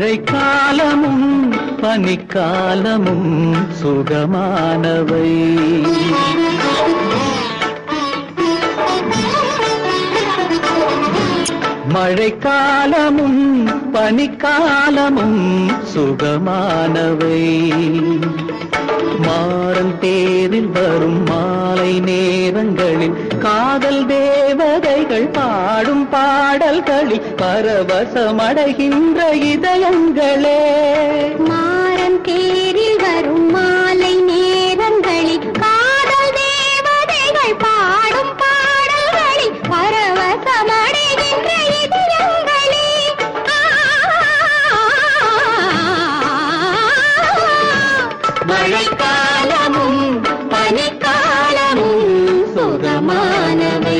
மழைக்காலமும் பனிக்காலமும் சுகமானவை மழைக்காலமும் பனிக்காலமும் சுகமானவை மாறன் தேரில் வரும் மாலை நேரங்களில் காதல் தேவதைகள் பாடும் பாடல்களில் பரவசமடைகின்ற இதயங்களே மாறன் தேரில் வரும் மாலை நேரங்களில் காதல் தேவதைகள் பாடும் பாடல்களில் பரவசமடைகின்ற இதயங்களே ஆ, மழைக்காலமும் பனிக்காலமும் சுகமானவை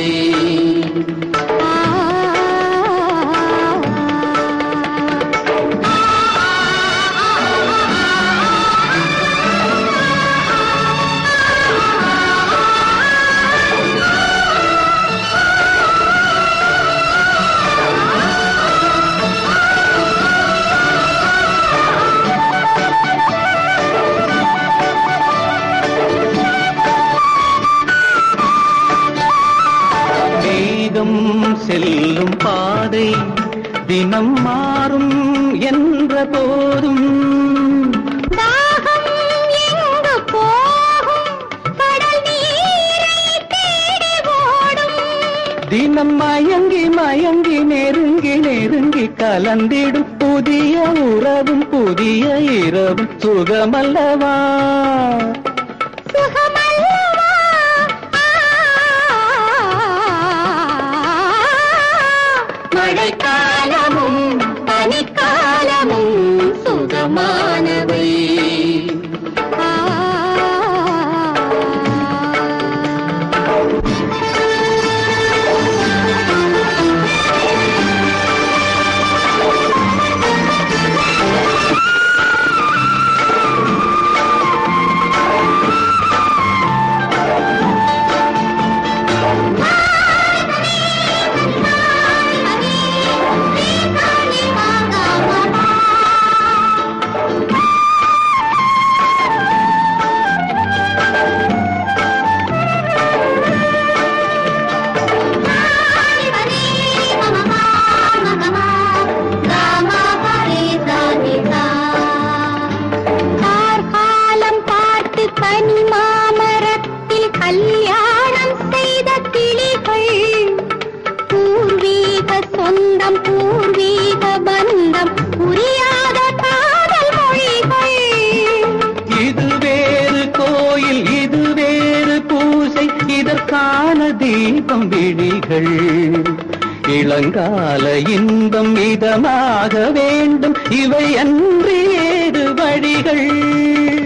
மேகம் செல்லும் பாதை தினம் மாறும் என்ற போதும் தாகம் எங்கு போகும் கடல் நீரை தேடி ஓடும் தினம் மயங்கி மயங்கி நெருங்கி நெருங்கி கலந்திடும் புதிய உறவும் புதிய இரவும் சுகமல்லவா சுகமல்லவா மழைக்காலமும் பனிக்காலமும் சுகமானவை கார்காலம் பார்த்து பனி மாமரத்தில் கல்யாணம் செய்த கிளிகள் பூர்வீக சொந்தம் பூர்வீக பந்தம் புரியாத காதல் மொழிகள் இது வேறு கோயில் இது வேறு பூசை இதற்கான தீபம் விழிகள் இளங்கால இன்பம் இதமாக வேண்டும் இவை அன்றி ஏது வழிகள்